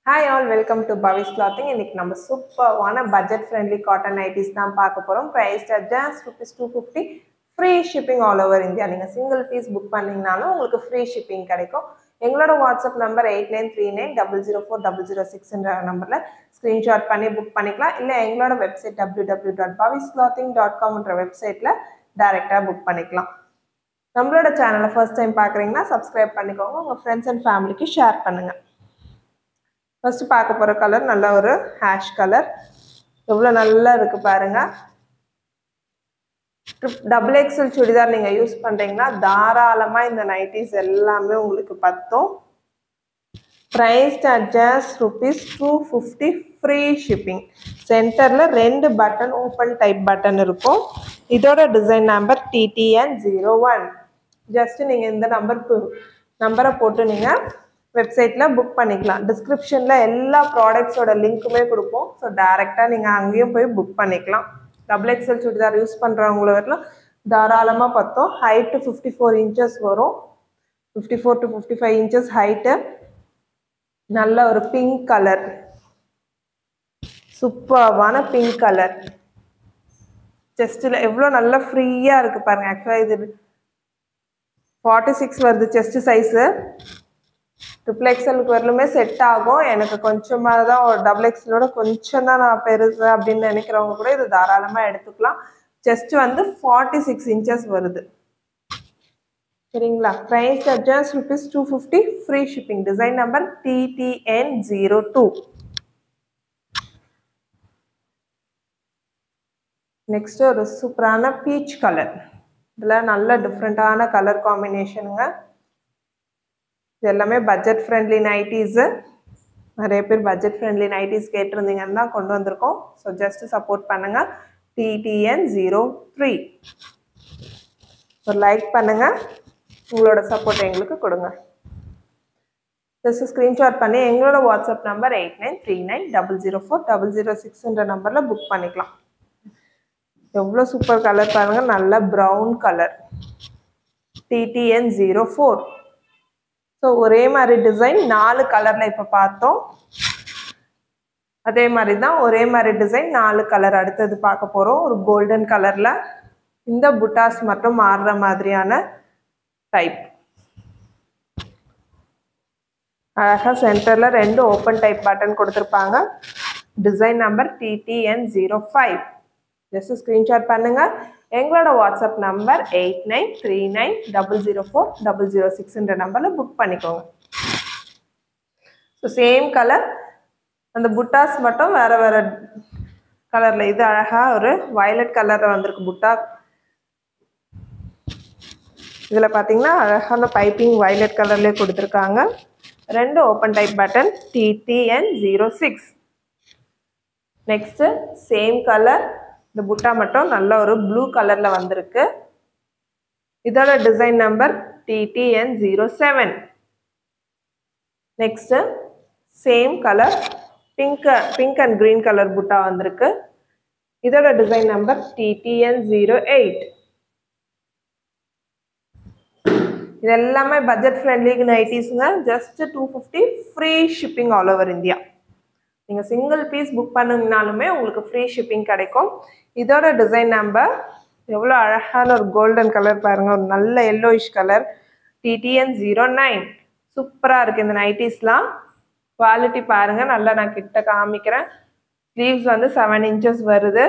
hi all welcome to Pavis clothing இன்னைக்கு நம்ம சூப்பர்வான பட்ஜெட் ஃப்ரெண்ட்லி காட்டன் நைட்டிஸ் தான் பார்க்க போகிறோம் price just rupees two fifty free shipping all over India நீங்கள் சிங்கிள் பீஸ் புக் பண்ணிங்கனாலும் உங்களுக்கு ஃப்ரீ ஷிப்பிங் கிடைக்கும் எங்களோட WhatsApp number eight nine three nine double zero four double zero சிக்ஸ்ன்ற நம்பரில் ஸ்க்ரீன்ஷாட் பண்ணி புக் பண்ணிக்கலாம் இல்லை எங்களோட வெப்சைட் டபிள்யூ டபிள்யூ டாட் பவிஸ் கிளாத்திங் டாட் காம்ன்ற வெப்சைட்டில் டேரெக்டாக புக் பண்ணிக்கலாம் நம்மளோட சேனலை ஃபர்ஸ்ட் டைம் பார்க்குறீங்கன்னா சப்ஸ்கிரைப் பண்ணிக்கோங்க உங்கள் ஃப்ரெண்ட்ஸ் அண்ட் ஃபேமிலிக்கு ஷேர் பண்ணுங்கள் ஃபர்ஸ்ட் பார்க்க போகிற கலர் நல்ல ஒரு ஹேஷ் கலர் எவ்வளோ நல்லா இருக்கு பாருங்க டபுள் எக்ஸல் சுடிதார் நீங்கள் யூஸ் பண்ணுறீங்கன்னா தாராளமாக இந்த நைட்டிஸ் எல்லாமே உங்களுக்கு பத்தும் price just rupees two fifty free shipping சென்டரில் ரெண்டு பட்டன் ஓப்பன் டைப் பட்டன் இருக்கும் இதோட design number DTN zero one just நீங்கள் இந்த நம்பர் நம்பரை போட்டு நீங்கள் வெப்சைட்டில் புக் பண்ணிக்கலாம் டிஸ்கிரிப்ஷனில் எல்லா ப்ராடக்ட்ஸோட லிங்க்குமே கொடுப்போம் ஸோ டேரெக்டாக நீங்கள் அங்கேயும் போய் புக் பண்ணிக்கலாம் டபுள் எக்ஸல் சுடிதார் யூஸ் பண்ணுறவங்கள வரலாம் தாராளமாக பார்த்தோம் ஹைட்டு ஃபிஃப்டி ஃபோர் இன்ச்சஸ் வரும் fifty four to fifty five inches height நல்ல ஒரு பிங்க் கலர் சூப்பர்வான பிங்க் கலர் செஸ்ட்டில் எவ்வளோ நல்லா ஃப்ரீயாக இருக்குது பாருங்கள் ஆக்சுவலாக இது ஃபார்ட்டி சிக்ஸ் வருது செஸ்ட் சைஸு ட்ரிபிள் எக்ஸலுக்கு வரலுமே செட் ஆகும் எனக்கு கொஞ்சமாக தான் ஒரு டபுள் எக்ஸலோட கொஞ்சம் தான் நான் பெருசு அப்படின்னு நினைக்கிறவங்க கூட இது தாராளமாக எடுத்துக்கலாம் செஸ்ட் வந்து ஃபார்ட்டி சிக்ஸ் இன்ச்சஸ் வருது சரிங்களா price just rupees two fifty free shipping design number DTN zero two next ஒரு சூப்பரான பீச் கலர் இதில் நல்ல டிஃப்ரெண்ட்டான கலர் காம்பினேஷனுங்க இது எல்லாமே பட்ஜெட் ஃப்ரெண்ட்லி நைட்டிஸு நிறைய பேர் பட்ஜெட் ஃப்ரெண்ட்லி நைட்டிஸ் கேட்டிருந்தீங்கன்னு தான் கொண்டு வந்திருக்கோம் ஸோ ஜஸ்ட் சப்போர்ட் பண்ணுங்கள் டிடிஎன் ஜீரோ த்ரீ ஒரு லைக் பண்ணுங்கள் உங்களோட சப்போர்ட் எங்களுக்கு கொடுங்க ஜஸ்ட் ஸ்க்ரீன்ஷாட் பண்ணி எங்களோட WhatsApp number eight nine three nine double zero four double zero சிக்ஸ்ன்ற நம்பரில் புக் பண்ணிக்கலாம் எவ்வளோ சூப்பர் கலர் பாருங்கள் நல்ல brown colour DTN zero four so ஒரே மாதிரி டிசைன் நாலு கலரில் இப்போ பார்த்தோம் அதே மாதிரி தான் ஒரே மாதிரி டிசைன் நாலு கலர் அடுத்தது பார்க்க போகிறோம் ஒரு கோல்டன் கலரில் இந்த புட்டாஸ் மட்டும் மாறுற மாதிரியான டைப் அழகாக சென்டரில் ரெண்டு ஓப்பன் டைப் பட்டன் கொடுத்துருப்பாங்க design number DTN zero five just screenshot பண்ணுங்கள் எங்களோட WhatsApp number eight nine three nine double zero four double zero சிக்ஸ்ன்ற நம்பரில் புக் பண்ணிக்கோங்க ஸோ சேம் கலர் அந்த புட்டாஸ் மட்டும் வேறு வேறு கலரில் இது அழகாக ஒரு வயலட் கலரில் வந்திருக்கு புட்டா இதில் பார்த்தீங்கன்னா அழகான பைப்பிங் வயலட் கலர்லேயே கொடுத்துருக்காங்க ரெண்டு open type button DTN zero six next same colour இந்த புட்டா மட்டும் நல்ல ஒரு ப்ளூ கலரில் வந்திருக்கு இதோட design number DTN zero seven next same colour pink pink and green colour புட்டா வந்திருக்கு இதோட design number DTN zero eight இது எல்லாமே பட்ஜெட் ஃப்ரெண்ட்லி நைட்டிஸுங்க just two fifty free shipping all over India நீங்கள் சிங்கிள் பீஸ் புக் பண்ணிங்கனாலுமே உங்களுக்கு free shipping கிடைக்கும் இதோட டிசைன் நம்பர் எவ்வளோ அழகான ஒரு கோல்டன் கலர் பாருங்கள் ஒரு நல்ல yellowish colour DTN zero nine சூப்பராக இருக்குது இந்த நைட்டிஸ்லாம் குவாலிட்டி பாருங்கள் நல்லா நான் கிட்ட காமிக்கிறேன் ஸ்லீவ்ஸ் வந்து செவன் இன்ச்சஸ் வருது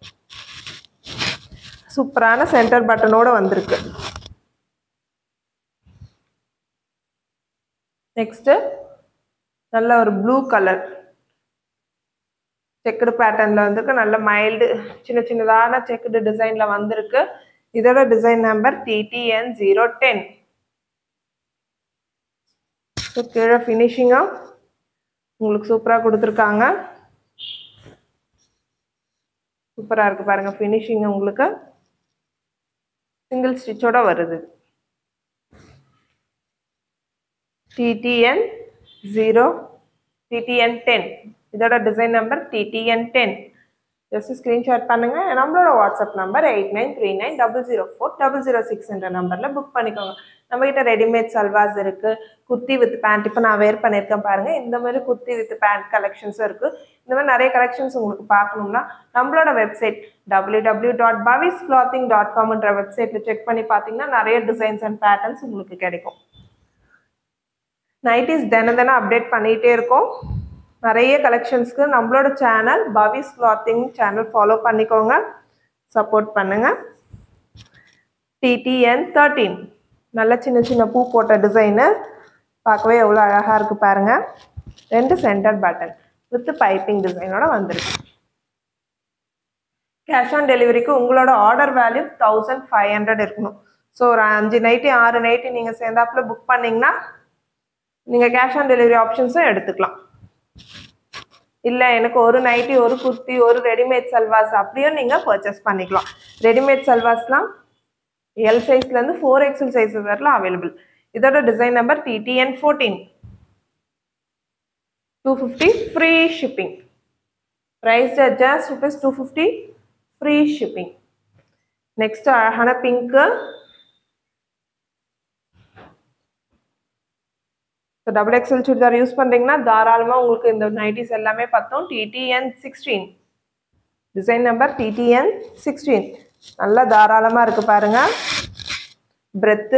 சூப்பரான சென்டர் பட்டனோடு வந்திருக்கு நெக்ஸ்ட்டு நல்ல ஒரு ப்ளூ கலர் செக்குடு பேட்டர்னில் வந்திருக்கு நல்ல மைல்டு சின்ன சின்னதான செக்குடு டிசைனில் வந்திருக்கு இதோட design number DTN zero ten so கீழே ஃபினிஷிங்காக உங்களுக்கு சூப்பராக கொடுத்துருக்காங்க சூப்பராக இருக்குது பாருங்கள் ஃபினிஷிங் உங்களுக்கு சிங்கிள் ஸ்டிச்சோட வருது டிடிஎன் ஜீரோ டிடிஎன் டென் இதோட design number DTN ten just screenshot பண்ணுங்க நம்மளோட WhatsApp number eight nine three nine double zero four double zero six என்ற நம்பரில் புக் பண்ணிக்கோங்க நம்மகிட்ட ரெடிமேட் சல்வாஸ் இருக்கு குர்த்தி வித் பேண்ட் இப்போ நான் வேர் பண்ணியிருக்கேன் பாருங்க இந்த மாதிரி குர்த்தி வித் பேண்ட் கலெக்ஷன்ஸும் இருக்கு இந்த மாதிரி நிறைய கலெக்ஷன்ஸ் உங்களுக்கு பார்க்கணும்னா நம்மளோட வெப்சைட் டபிள்யூ டபிள்யூ டாட் பவிஸ் கிளாத்திங் டாட் காம்ன்ற வெப்சைட்டில் செக் பண்ணி பார்த்தீங்கன்னா நிறைய டிசைன்ஸ் அண்ட் பேட்டர்ன்ஸ் உங்களுக்கு கிடைக்கும் நைட்டிஸ் தினம் தினம் அப்டேட் பண்ணிகிட்டே இருக்கோம் நிறைய கலெக்ஷன்ஸ்க்கு நம்மளோட channel Pavis clothing channel follow பண்ணிக்கோங்க சப்போர்ட் பண்ணுங்க டிடிஎன் தேர்ட்டீன் நல்ல சின்ன சின்ன பூ போட்ட டிசைனு பார்க்கவே எவ்வளோ அழகாக இருக்குது பாருங்கள் ரெண்டு சென்டர் பட்டன் வித் பைப்பிங் டிசைனோட வந்திருக்கு கேஷ் ஆன் டெலிவரிக்கு உங்களோட order value thousand five hundred இருக்கணும் ஸோ ஒரு அஞ்சு நைட்டு ஆறு நைட்டு நீங்கள் சேர்ந்தாப்புல புக் பண்ணிங்கன்னா நீங்கள் கேஷ் ஆன் டெலிவரி ஆப்ஷன்ஸும் எடுத்துக்கலாம் இல்லை எனக்கு ஒரு நைட்டி ஒரு குர்த்தி ஒரு ரெடிமேட் சல்வாஸ் அப்படியும் நீங்கள் பர்ச்சேஸ் பண்ணிக்கலாம் ரெடிமேட் சல்வாஸ்லாம் எல் சைஸ்லேருந்து ஃபோர் எக்ஸல் சைஸ் வரலாம் அவைலபிள் இதோட design number TDN fourteen two fifty free shipping price just rupees two fifty free shipping next அழகான pink so double XL churidar use பண்ணுறீங்கன்னா தாராளமாக உங்களுக்கு இந்த நைட்டிஸ் எல்லாமே பார்த்தோம் TDN sixteen design number TDN sixteen நல்லா தாராளமாக இருக்குது பாருங்க பிரெத்து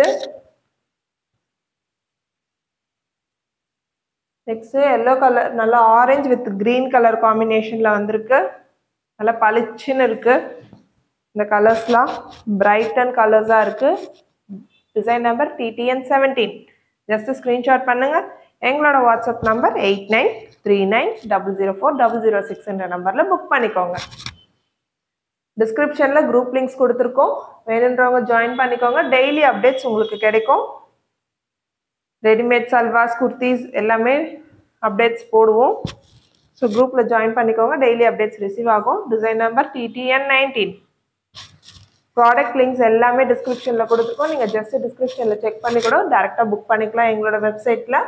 நெக்ஸ்ட்டு எல்லோ கலர் நல்லா ஆரஞ்சு வித் க்ரீன் கலர் காம்பினேஷனில் வந்திருக்கு நல்லா பளிச்சுன்னு இருக்குது இந்த கலர்ஸ்லாம் பிரைட் அண்ட் கலர்ஸாக இருக்குது design number TDN seventeen just screenshot பண்ணுங்கள் எங்களோட WhatsApp number eight nine three nine double zero four double zero சிக்ஸ்ன்ற நம்பரில் புக் பண்ணிக்கோங்க டிஸ்கிரிப்ஷனில் குரூப் லிங்க்ஸ் கொடுத்துருக்கோம் வேணுன்றவங்க ஜாயின் பண்ணிக்கோங்க டெய்லி அப்டேட்ஸ் உங்களுக்கு கிடைக்கும் ரெடிமேட் சல்வாஸ் குர்த்திஸ் எல்லாமே அப்டேட்ஸ் போடுவோம் ஸோ குரூப்பில் ஜாயின் பண்ணிக்கோங்க டெய்லி அப்டேட்ஸ் ரிசீவ் ஆகும் design number TDN nineteen product links எல்லாமே டிஸ்கிரிப்ஷனில் கொடுத்துருக்கோம் நீங்கள் ஜஸ்ட் டிஸ்கிரிப்ஷனில் செக் பண்ணி கூட டேரெக்டாக புக் பண்ணிக்கலாம் எங்களோட வெப்சைட்டில்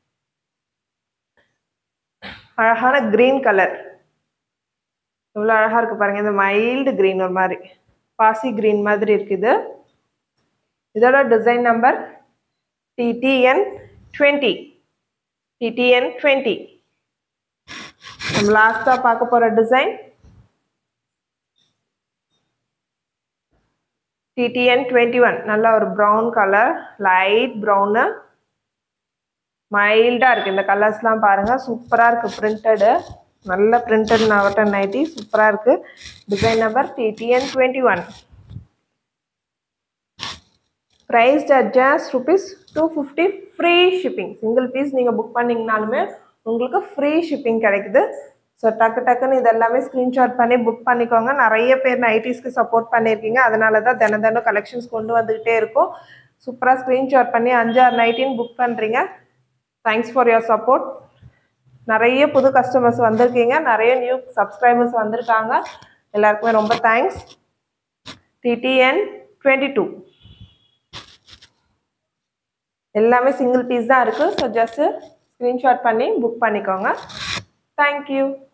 அழகான க்ரீன் கலர் எவ்வளோ அழகாக இருக்குது பாருங்கள் இந்த மைல்டு க்ரீன் ஒரு மாதிரி பாசி க்ரீன் மாதிரி இருக்குது இதோட design number TDN twenty TDN twenty நம்ம லாஸ்ட்டாக பார்க்க போகிற டிசைன் டிடிஎன் டுவெண்ட்டி ஒன் நல்ல ஒரு ப்ரௌன் கலர் லைட் ப்ரௌனு மைல்டாக இருக்குது இந்த கலர்ஸ்லாம் பாருங்கள் சூப்பராக இருக்குது பிரிண்டடு நல்ல பிரிண்டட் நவட்டன் நைட்டி சூப்பராக இருக்குது design number TDN twenty one priced at just rupees two fifty free shipping single piece நீங்கள் புக் பண்ணிங்கனாலுமே உங்களுக்கு ஃப்ரீ ஷிப்பிங் கிடைக்குது ஸோ டக்கு டக்குன்னு இதெல்லாமே ஸ்க்ரீன்ஷாட் பண்ணி புக் பண்ணிக்கோங்க நிறைய பேர் நைட்டிஸ்க்கு சப்போர்ட் பண்ணியிருக்கீங்க அதனால தான் தினம் தினம் கலெக்ஷன்ஸ் கொண்டு வந்துக்கிட்டே இருக்கும் சூப்பராக ஸ்க்ரீன்ஷாட் பண்ணி அஞ்சாறு நைட்டின்னு புக் பண்ணுறீங்க தேங்க்ஸ் ஃபார் யுவர் சப்போர்ட் நிறைய புது கஸ்டமர்ஸ் வந்திருக்கீங்க நிறைய நியூ சப்ஸ்கிரைபர்ஸ் வந்திருக்காங்க எல்லாருக்குமே ரொம்ப தேங்க்ஸ் டிடிஎன் டுவெண்ட்டி டூ எல்லாமே சிங்கிள் பீஸ் தான் இருக்குது ஸோ ஜஸ்ட்டு ஸ்க்ரீன்ஷாட் பண்ணி புக் பண்ணிக்கோங்க தேங்க்யூ